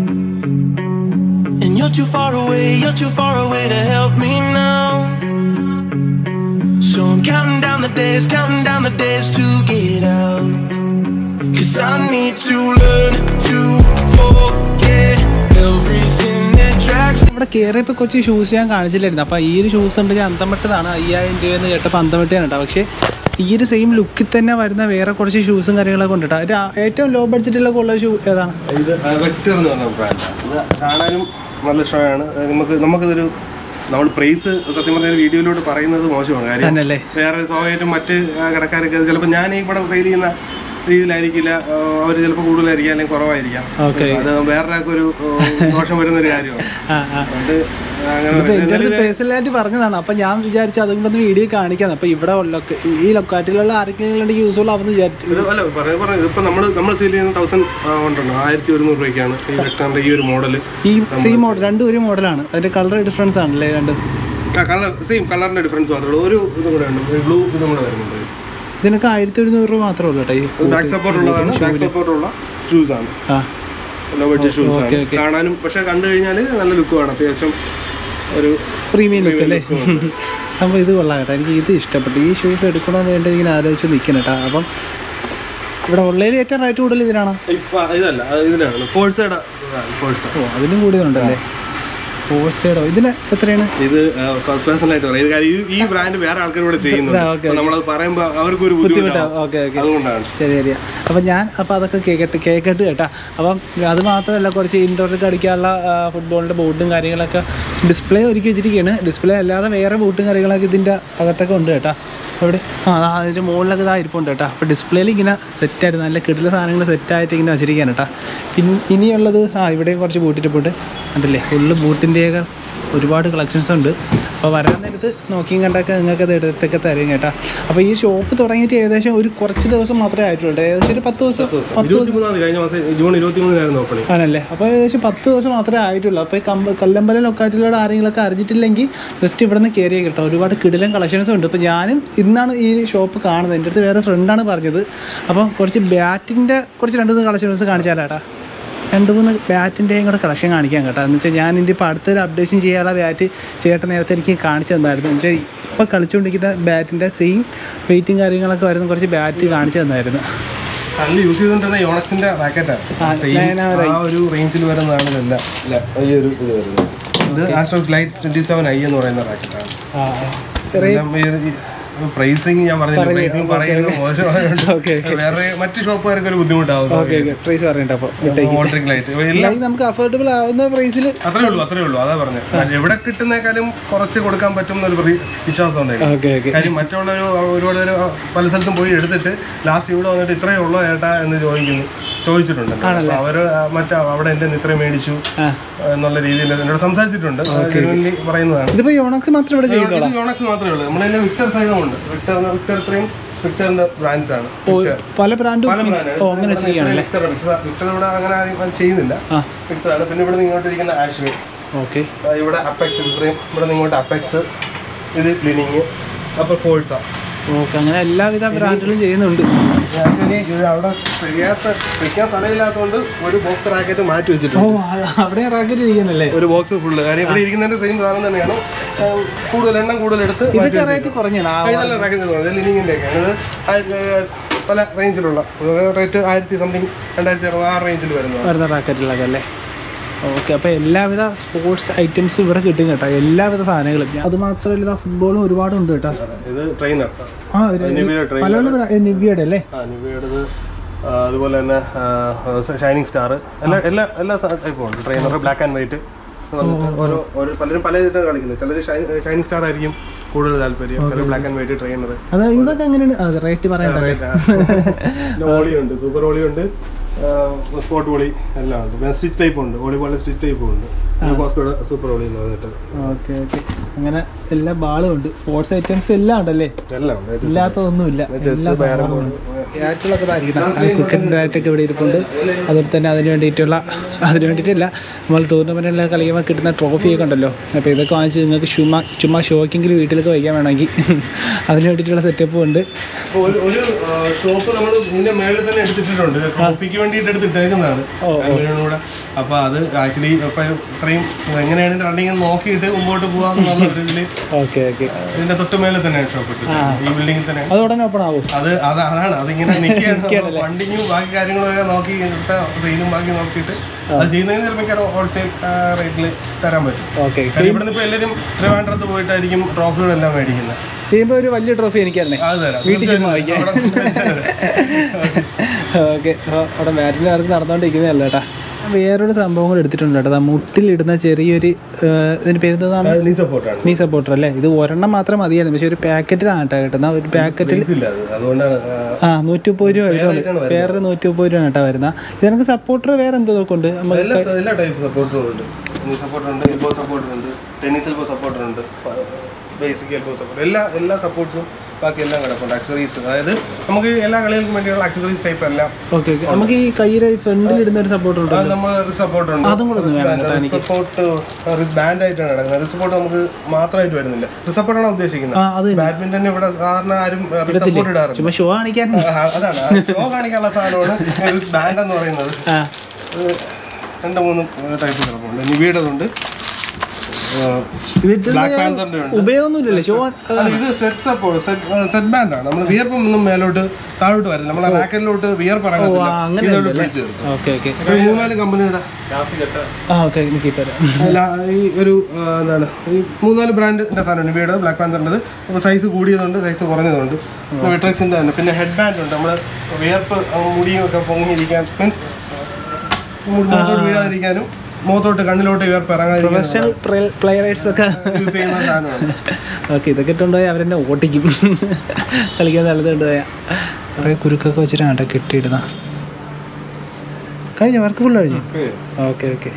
And you're too far away, you're too far away to help me now. So I'm counting down the days, counting down the days to get out. Cause I need to learn to forget everything that drags ഇവിടെ കയറിയപ്പോൾ കൊച്ചു shoes ഞാൻ കാണിച്ചില്ലായിരുന്നു അപ്പോൾ ഈ ഒരു shoes ഉണ്ട് ഞാൻ അന്തം വിട്ടതാണ് അയ്യായിരം രൂപയെന്ന് കേട്ടപ്പോൾ അന്തം വിട്ടാണ് കേട്ടോ പക്ഷേ ഈ ഒരു സെയിം ലുക്കിൽ തന്നെ വരുന്ന വേറെ കുറച്ച് ഷൂസും കാര്യങ്ങളൊക്കെ ഉണ്ട് കേട്ടോ ഒരു ആ- ഏറ്റവും ലോ ബഡ്ജറ്റിലൊക്കെ ഉള്ള ഷൂ ഏതാണ് ഇത് വെക്ടർ എന്ന് പറഞ്ഞ ബ്രാൻഡ് ഇത് കാണാനും നല്ല ഇഷ്ടമാണ് നമുക്ക് നമുക്കിതൊരു നമ്മൾ പ്രൈസ് സത്യം പറഞ്ഞ വീഡിയോയിലൂടെ പറയുന്നത് മോശമാണ് കാര്യം തന്നെയല്ലേ വേറെ സ്വാഭാവികമായിട്ടും മറ്റ് ആ, കടക്കാരൊക്കെ ചിലപ്പോൾ ഞാൻ ഈ ഇവിടെ സെയിൽ ചെയ്യുന്ന രീതിയിലായിരിക്കില്ല അവർ ചിലപ്പോൾ കൂടുതലായിരിക്കാം അല്ലെങ്കിൽ കുറവായിരിക്കാം ഓക്കെ അത് വേറൊരാൾക്ക് ഒരു ദോഷം വരുന്ന ഒരു കാര്യമാണ് ആ ആ അതുകൊണ്ട് അങ്ങനെ ഇപ്പൊ പറയുന്നത്. എൻ്റെ അടുത്ത് പേഴ്സണലായിട്ട് പറഞ്ഞതാണ് അപ്പൊ ഞാൻ വിചാരിച്ചു അതും കൂടെ വീഡിയോ കാണിക്കാം അപ്പൊ ഇവിടെ ലൊക്ക- ഈ ലൊക്കാലിറ്റിയിലുള്ള ആർക്കെങ്കിലും ഉണ്ടെങ്കിൽ യൂസ്ഫുൾ ആവുമെന്ന് വിചാരിച്ചു ഇത് അല്ല പറഞ്ഞു പറഞ്ഞു ഇതിപ്പോൾ നമ്മൾ നമ്മൾ സെയിൽ ചെയ്യുന്ന തൗസൻഡ് ഉണ്ടല്ലോ ആയിരത്തി ഒരുന്നൂറ് രൂപയ്ക്കാണ് ഈ വെക്ടറിൻ്റെ ഈ ഒരു മോഡൽ ഈ സെയിം മോഡൽ രണ്ടും ഒരു മോഡലാണ് അതിന്റെ കളർ ഡിഫറൻസ് ആണല്ലേ രണ്ടും കളർ സെയിം കളറിൻ്റെ ഡിഫറൻസ് മാത്രമേ ഉള്ളൂ ഒരു ഇതും കൂടെ ഉണ്ട് ബ്ലൂ ഇതും കൂടെ വരുന്നുണ്ട് ഇതിനൊക്കെ ആയിരത്തി ഒരുന്നൂറ് രൂപ മാത്രമേ ഉള്ളൂ കേട്ടോ ഈ ബാക്ക് സപ്പോർട്ട് ഉള്ളതാണ് ബാക്ക് സപ്പോർട്ട് ഉള്ള ഷൂസ് ആണ് ആ ലോ ബഡ്ജറ്റ് ഷൂസ് ഓക്കെ, ആണ് ഓക്കെ. കാണാനും പക്ഷെ കണ്ടു കഴിഞ്ഞാൽ നല്ല ലുക്കുമാണ് അത്യാവശ്യം ഒരു പ്രീമിയം ലുക്ക് അല്ലേ സംഭവം ഇത് കൊള്ളാം കേട്ടോ എനിക്ക് ഇത് ഇഷ്ടപ്പെട്ടു ഈ ഷൂസ് എടുക്കണമെന്ന് വേണ്ടി ഇങ്ങനെ ആലോചിച്ച് നിൽക്കണം കേട്ടോ അപ്പം ഇവിടെ ഉള്ളതിൽ ഏറ്റവും റേറ്റ് കൂടുതൽ ഇതിനാണോ ഇപ്പൊ ഇതല്ല അത് ഇതിലാണ് ഫോഴ്സയുടെ ഫോഴ്സ ഓ അതിലും കൂടുതലുണ്ടല്ലേ പോസ്റ്റേഡോ ഇതിന് എത്രയാണ് ഇത് ഫസ്റ്റ് പേഴ്സൺ ആയിട്ട് പറയാം ഇത് കാര്യം ഈ- ഈ ബ്രാൻഡ് വേറെ ആൾക്കാർ കൂടെ ചെയ്യുന്നുണ്ട് ആ, ഓക്കെ, അപ്പൊ നമ്മളത് പറയുമ്പോൾ അവർക്കൊരു ബുദ്ധിമുട്ടാവും ഓക്കെ ഓക്കെ അതുകൊണ്ടാണ് ശരി ശരിയാ അപ്പം ഞാൻ അപ്പം അതൊക്കെ കേൾക്കട്ട് കേൾക്കട്ട് കേട്ടാ അപ്പം അത് മാത്രമല്ല കുറച്ച് ഇൻഡോറിൽ കളിക്കാനുള്ള ഫുട്ബോളിൻ്റെ ബോട്ടും കാര്യങ്ങളൊക്കെ ഡിസ്പ്ലേ ഒരുക്കി വെച്ചിരിക്കുകയാണ് ഡിസ്പ്ലേ അല്ലാതെ വേറെ ബോട്ടും കാര്യങ്ങളൊക്കെ ഇതിൻ്റെ അകത്തൊക്കെ ഉണ്ട് കേട്ടാ എവിടെ ആ ദാ അതിൻ്റെ മുകളിലൊക്കെ ഇതാ ഇരിപ്പുണ്ട് കേട്ടോ അപ്പോൾ ഡിസ്പ്ലേയിൽ ഇങ്ങനെ സെറ്റായിട്ട് നല്ല കിടില സാധനങ്ങൾ സെറ്റായിട്ട് ഇങ്ങനെ വെച്ചിരിക്കുകയാണ് കേട്ടോ പിന്നെ ഇനിയുള്ളത് ആ ഇവിടെ കുറച്ച് ബൂട്ടിരിപ്പുണ്ട് കണ്ടില്ലേ ഫുള്ള് ബൂട്ടിൻ്റെയൊക്കെ ഒരുപാട് കളക്ഷൻസ് ഉണ്ട് അപ്പോൾ വരാൻ നേരത്ത് നോക്കിയും കണ്ടൊക്കെ നിങ്ങൾക്ക് അത് എടുത്തൊക്കെ തരും കേട്ടോ അപ്പോൾ ഈ ഷോപ്പ് തുടങ്ങിയിട്ട് ഏകദേശം ഒരു കുറച്ച് ദിവസം മാത്രമേ ആയിട്ടുള്ളൂ ഏകദേശം ഒരു പത്ത് ദിവസം പത്ത് ഇരുപത്തി മൂന്നാം തീയതി കഴിഞ്ഞ മാസം ജൂൺ ഇരുപത്തി മൂന്നിനായിരുന്നു ഓപ്പണിംഗ് ആണല്ലേ അപ്പോൾ ഏകദേശം പത്ത് ദിവസം മാത്രമേ ആയിട്ടുള്ളൂ അപ്പോൾ ഈ കമ്പ കല്ലമ്പല ലൊക്കാലിറ്റിയിലൂടെ ആരെങ്കിലുമൊക്കെ അറിഞ്ഞിട്ടില്ലെങ്കിൽ ജസ്റ്റ് ഇവിടെ നിന്ന് കയറിയേ കേട്ടോ ഒരുപാട് കിടിലൻ കളക്ഷൻസ് ഉണ്ട് ഇപ്പോൾ ഞാനും ഇന്നാണ് ഈ ഷോപ്പ് കാണുന്നത് എൻ്റെ അടുത്ത് വേറെ ഫ്രണ്ടാണ് പറഞ്ഞത് അപ്പോൾ കുറച്ച് ബാറ്റിൻ്റെ കുറച്ച് രണ്ട് മൂന്ന് കളക്ഷൻസ് കാണിച്ചാലാട്ടാ രണ്ട് മൂന്ന് ബാറ്റിൻ്റെയും കൂടെ കളക്ഷൻ കാണിക്കാൻ കേട്ടോ എന്ന് വെച്ചാൽ ഞാൻ എൻ്റെ ഇപ്പോൾ അടുത്തൊരു അപ്ഡേഷൻ ചെയ്യാനുള്ള ബാറ്റ് ചേട്ടൻ നേരത്തെ എനിക്ക് കാണിച്ചു തന്നായിരുന്നു എന്ന് വെച്ചാൽ ഇപ്പോൾ കളിച്ചുകൊണ്ടിരിക്കുന്ന ബാറ്റിൻ്റെ സെയിം വെയിറ്റും കാര്യങ്ങളൊക്കെ വരുന്ന കുറച്ച് ബാറ്റ് കാണിച്ചു തന്നായിരുന്നു നല്ല യൂസ് ചെയ്തുകൊണ്ടിരുന്ന യോണക്സിന്റെ റാക്കറ്റാണ് ആ, നയനാറ് ആ ഒരു റേഞ്ചിൽ വരുന്നതാണ് ഇതെല്ലാം ഇല്ല ഈ ഒരു ഇത് വരുന്നത് ഇത് Astrox lights twenty seven I എന്ന് പറയുന്ന റാക്കറ്റാണ് പ്രൈസിങ് ഞാൻ പറഞ്ഞില്ല പ്രൈസിങ് പറയുന്നത് മോശമായതുകൊണ്ട് ഓക്കെ വേറെ മറ്റ് ഷോപ്പുകാർക്ക് ഒരു ബുദ്ധിമുട്ടാവും ഓക്കെ ഓക്കെ പ്രൈസ് പറഞ്ഞിട്ട് അപ്പോൾ വിട്ടേക്ക് ഓൾഡറിംഗ് ലൈറ്റ് എല്ലാം അല്ലെങ്കിൽ നമുക്ക് അഫോർഡബിൾ ആവുന്ന പ്രൈസിൽ അത്രേ ഉള്ളൂ അത്രേ ഉള്ളൂ അതാ പറഞ്ഞത് എവിടെ കിട്ടുന്നേക്കാളും കുറച്ച് കൊടുക്കാൻ പറ്റും എന്നൊരു പ്രതി- വിശ്വാസം ഉണ്ടായിരുന്നു ഓക്കെ ഓക്കെ കാര്യം മറ്റുള്ള ഒരു ഒരുപാട് പേര് പല സ്ഥലത്തും പോയി എടുത്തിട്ട് ലാസ്റ്റ് ഇവിടെ വന്നിട്ട് ഇത്രയേ ഉള്ളോ ഏട്ടാ എന്ന് ചോദിക്കുന്നു ചോദിച്ചിട്ടുണ്ട് അപ്പൊ അവര് ആ മറ്റേ അവിടെ എൻ്റെ ഇത്രയും മേടിച്ചു ആ എന്നുള്ള രീതിയിൽ എന്നോട് സംസാരിച്ചിട്ടുണ്ട് ജെനുവൻലി പറയുന്നതാണ് ഇതിപ്പോൾ യോണക്സ് മാത്രം ഇവിടെ ചെയ്യുന്നു ഇത് യോണക്സ് മാത്രമേ ഉള്ളൂ നമ്മളതിൽ വിക്ടർ സൈതമുണ്ട് വിക്ടർ വിക്ടർ ഇത്രയും വിക്ടറിന്റെ ബ്രാൻഡ്സ് ആണ് വിക്ടർ പല ബ്രാൻഡും പല ബ്രാൻഡ് ഓ അങ്ങനെ ചെയ്യുകയാണല്ലേ വിക്ടർ വിക്ടർ ഇവിടെ അങ്ങനെ ആരും അത് ചെയ്യുന്നില്ല ആ വിക്ടർ ആണ് പിന്നെ ഇവിടെ നിന്ന് ഇങ്ങോട്ട് ഇരിക്കുന്ന ആഷ്വേ ഓക്കെ ഇവിടെ അപ്പെക്സ് ഇത്രയും ഇവിടെ നിന്ന് ഇങ്ങോട്ട് അപ്പെക്സ് ഇത് ക്ലീനിങ് അപ്പോൾ ഫോഴ്സ ഓക്കെ അങ്ങനെ എല്ലാവിധ ബ്രാൻഡുകളും ചെയ്യുന്നുണ്ട് ആക്ച്വലി ഇത് അവിടെ കഴിയാത്ത വെക്കാൻ സ്ഥലമില്ലാത്തതുകൊണ്ട് ഒരു ബോക്സ് റാക്കറ്റ് മാറ്റി ഓ വെച്ചിട്ടുണ്ട് അത് അവിടെ റാക്കറ്റ് ഇരിക്കുന്നല്ലേ ഒരു ബോക്സ് ഫുള്ള് കാര്യം ഇവിടെ ഇരിക്കുന്നതിന്റെ സെയിം സാധനം തന്നെയാണ് ഉം, കൂടുതൽ എണ്ണം കൂടുതൽ എടുത്ത് മാറ്റി ഇതൊക്കെ റേറ്റ് കുറഞ്ഞാണ് ആ, നല്ല റാക്കറ്റ് ലിനിങ്ങിൻ്റെ ഒക്കെയാണ് ഇത് ആയിരത്തി- ഏർ, പല റേഞ്ചിലുള്ള റേറ്റ് ആയിരത്തി സംതിങ് രണ്ടായിരത്തി അറുപത് ആ റേഞ്ചിൽ വരുന്നത് വരുന്ന റാക്കറ്റിലൊക്കെ അല്ലേ ഓക്കെ അപ്പോൾ എല്ലാവിധ സ്പോർട്സ് ഐറ്റംസും ഇവിടെ കിട്ടും കേട്ടോ എല്ലാവിധ സാധനങ്ങളും അത് മാത്രമല്ല ഫുട്ബോളും ഒരുപാടുണ്ട് കേട്ടോ ഇത് ട്രെയിനർ ആ ഒരു നിവിയുടെ പല പല ബ്രാ- നിവ്യയുടെ അല്ലേ ആ നിവയുടേത് ആ, അതുപോലെ തന്നെ ഷൈനിങ് സ്റ്റാർ എല്ലാ എല്ലാ എല്ലാ ടൈപ്പും ഉണ്ട് ട്രെയിനർ ബ്ലാക്ക് ആൻഡ് വൈറ്റ് ഓരോ ഓരോ പലരും പല ഇതിട്ടാണ് കളിക്കുന്നത് ചിലർ ഷൈനിങ് സ്റ്റാർ ആയിരിക്കും കൂടുതൽ താല്പര്യം ചിലർ ബ്ലാക്ക് ആൻഡ് വൈറ്റ് ട്രെയിനർ അത് ഇതൊക്കെ എങ്ങനെയാണ് അത് റേറ്റ് പറയണ്ടല്ലേ വോളി ഉണ്ട് സൂപ്പർ വോളി ഉണ്ട് സ്പോർട്ട് വോളി എല്ലാം ഉണ്ട് പിന്നെ സ്റ്റിച്ച് ടൈപ്പ് ഉണ്ട് വോളിബോളിൽ സ്റ്റിച്ച് ടൈപ്പും ഉണ്ട് കോസ്കോയുടെ സൂപ്പർ വോളി എന്ന് പറഞ്ഞിട്ട് ഓക്കെ ഓക്കെ അങ്ങനെ എല്ലാ ബാളും ഉണ്ട് സ്പോർട്സ് ഐറ്റംസ് എല്ലാം ഉണ്ടല്ലേ എല്ലാം ഉണ്ട് ഇല്ലാത്തതൊന്നുമില്ല എല്ലാ സാധനങ്ങളും ബാറ്റുകളൊക്കെ ക്രിക്കറ്റ് ബാറ്റൊക്കെ ഇവിടെ ഇരിപ്പുണ്ട് അതുപോലെ തന്നെ അതിന് വേണ്ടിയിട്ടുള്ള അതിന് വേണ്ടിയിട്ടില്ല നമ്മൾ ടൂർണമെൻറ്റിലൊക്കെ കളിക്കുമ്പോൾ കിട്ടുന്ന ട്രോഫിയൊക്കെ ഉണ്ടല്ലോ അപ്പോൾ ഇതൊക്കെ വാങ്ങിച്ച് നിങ്ങൾക്ക് ചുമ്മാ ചുമ്മാ ഷോക്കെങ്കിലും വീട്ടിലൊക്കെ വയ്ക്കാൻ വേണമെങ്കിൽ അതിന് വേണ്ടിയിട്ടുള്ള സെറ്റപ്പും ഉണ്ട് അപ്പൊ ഒരു ഒരു ഷോപ്പ് നമ്മൾ ഇതിന്റെ മേളിൽ തന്നെ എടുത്തിട്ടുണ്ട് ട്രോഫിക്ക് വേണ്ടിയിട്ട് എടുത്തിട്ടേക്കുന്നതാണ് ബാംഗ്ലൂരിനും കൂടെ അപ്പൊ അത് ആക്ച്വലി ഇപ്പൊ ഇത്രയും എങ്ങനെയാണ് റണ്ണിങ് നോക്കിയിട്ട് മുമ്പോട്ട് പോകാന്നുള്ള ഒരു ഇതില് ഓക്കെ ഓക്കെ ഇതിന്റെ തൊട്ട് മേളിൽ തന്നെയാണ് ഷോപ്പ് ഇട്ടിട്ടുള്ളത് ഈ ബിൽഡിങ്ങിൽ തന്നെ അത് ഉടനെ ഓപ്പൺ ആവും അത് അത് അതാണ് അതിങ്ങനെ നിൽക്കുകയാണ് വണ്ടിങ്ങും ബാക്കി കാര്യങ്ങളൊക്കെ നോക്കി എടുത്ത സെയിലും ബാക്കി നോക്കിയിട്ട് അത് ചെയ്യുന്നതിന് ചിലപ്പോൾ ഹോൾസെയിൽ റേറ്റിൽ തരാൻ പറ്റും ഓക്കെ കാര്യം ഇവിടുന്ന് ഇപ്പൊ എല്ലാവരും ട്രിവാൻഡ്രത്ത് പോയിട്ടായിരിക്കും ട്രോഫികളെല്ലാം മേടിക്കുന്നത് ചെയ്യുമ്പോൾ ഒരു വലിയ ട്രോഫി എനിക്ക് തന്നെ അത് തരാം വീട്ടിൽ ചെന്ന് തീർച്ചയായും വാങ്ങിക്കാം അവിടെ ഓക്കെ അവിടെ ബാറ്റിൻ്റെ വർക്ക് നടന്നുകൊണ്ടിരിക്കുന്നതല്ല കേട്ടാ വേറൊരു സംഭവം കൂടെ എടുത്തിട്ടുണ്ട് കേട്ടോ ദാ മുട്ടിലിടുന്ന ചെറിയൊരു ആ, ഇതിന് പേരെന്താണ് നീ സപ്പോർട്ടാണ് നീ സപ്പോർട്ടർ അല്ലേ ഇത് ഒരെണ്ണം മാത്രം മതിയായിരുന്നു പക്ഷെ ഒരു പാക്കറ്റിലാണ് കേട്ടോ കിട്ടുന്ന ഒരു പാക്കറ്റിൽ ഇല്ല അത് അതുകൊണ്ടാണ് ആ, ആ നൂറ്റി മുപ്പത് രൂപ വരുന്നുള്ളൂ ആയിട്ടാണ് വരുന്നത്. വേറൊരു നൂറ്റി മുപ്പത് രൂപ കേട്ടോ വരുന്ന ഇത് നമുക്ക് സപ്പോർട്ടർ വേറെ എന്തോ ഉണ്ട് നമുക്ക് എല്ലാ എല്ലാ ടൈപ്പ് സപ്പോർട്ടറും ഉണ്ട് നീ സപ്പോർട്ടർ ഉണ്ട് എൽബോ സപ്പോർട്ടർ ഉണ്ട് ടെന്നീസ് എൽബോ സപ്പോർട്ടർ ഉണ്ട് ബേസിക് എൽബോ സപ്പോർട്ട് എല്ലാ എല്ലാ സപ്പോർട്ട്സും ബാക്കി എല്ലാം കിടപ്പുണ്ട് അക്സറീസ് അതായത് നമുക്ക് എല്ലാ കളികൾക്കും വേണ്ടിയുള്ള അക്സറീസ് ടൈപ്പ് എല്ലാം ഓക്കെ ഓക്കെ നമുക്ക് ഈ കയ്യിലെ ഫ്രണ്ടിൽ ഇടുന്ന ഒരു സപ്പോർട്ടർ ഉണ്ട് അത് നമ്മൾ റിസ്റ്റ് സപ്പോർട്ട് ഉണ്ട് അതും കൂടെ ഒന്ന് വേണം കേട്ടോ എനിക്ക്. സപ്പോർട്ട് റിസ്റ്റ് ബാൻഡ് ആയിട്ടാണ് കിടക്കുന്നത് റിസ്റ്റ് സപ്പോർട്ട് നമുക്ക് മാത്രമായിട്ട് വരുന്നില്ല റിസ്റ്റ് സപ്പോർട്ടാണ് ആ അത് ഉദ്ദേശിക്കുന്നത് തന്നെ. ബാഡ്മിന്റൺ ഇവിടെ സാധാരണ ആരും റിസ്റ്റ് സപ്പോർട്ട് ഇടാറില്ല ചുമ്മാ ഷോ കാണിക്കാൻ ആ, അതാണ് ഷോ കാണിക്കാനുള്ള സാധനമാണ് റിസ്റ്റ് ബാൻഡ് എന്ന് പറയുന്നത് ആ ഇത് രണ്ട് മൂന്ന് ടൈപ്പ് കിടപ്പുണ്ട് നിവിയുടേതുണ്ട് ഇതിട്ട് ബ്ലാക്ക് പാന്തറിന്റെ ഉണ്ട് ഉപയോഗമൊന്നുമില്ലല്ലേ ഷോ അല്ല, ഇത് സെറ്റ് സപ്പോർട്ട് സെറ്റ് ബാൻഡ് ആണ് നമ്മൾ വിയർപ്പം ഒന്നും മേലോട്ട് താഴോട്ട് വരില്ല നമ്മളെ റാക്കറ്റിലോട്ട് വിയർപ്പ് ഇറങ്ങത്തില്ല അങ്ങനെ ഇതോട് പിടിച്ചു നിർത്തും ഓക്കെ ഓക്കെ ഒരു മൂന്നാല് കമ്പനിയുടെ ആ ഓക്കെ എനിക്ക് തരാം അല്ല ഈ ഒരു ആ, എന്താണ് ഈ മൂന്നാല് ബ്രാൻഡിന്റെ സാധനം നിവിയുടെ ബ്ലാക്ക് പാന്തറിൻ്റെ അപ്പോൾ സൈസ് കൂടിയതുണ്ട് സൈസ് കുറഞ്ഞതുണ്ട് വെട്രക്സിന്റെ തന്നെ പിന്നെ ഹെഡ് ബാൻഡ് ഉണ്ട് നമ്മൾ വിയർപ്പ് ആ, മുടിയും ഒക്കെ പൊങ്ങിയിരിക്കാൻ മീൻസ് മുഖത്തോട്ട് വീഴാതിരിക്കാനും മുഖത്തോട്ട് കണ്ണിലോട്ട് വിയർപ്പ് ഇറങ്ങാതിരിക്കാനും പ്രൊഫഷണൽ പ്ലെയറേഴ്സ് ഒക്കെ യൂസ് ചെയ്യുന്ന സാധനമാണ് ഓക്കെ ഇതൊക്കെ ഇട്ടുണ്ടായി അവരെന്നെ ഓട്ടിക്കും കളിക്കാൻ സ്ഥലത്ത് കൊണ്ടുപോയാൽ കുറേ കുരുക്കൊക്കെ വെച്ചിട്ടാണ് കേട്ടോ കെട്ടിയിടുന്ന കഴിഞ്ഞു വർക്ക് ഫുൾ കഴിഞ്ഞു ഓക്കെ ഓക്കെ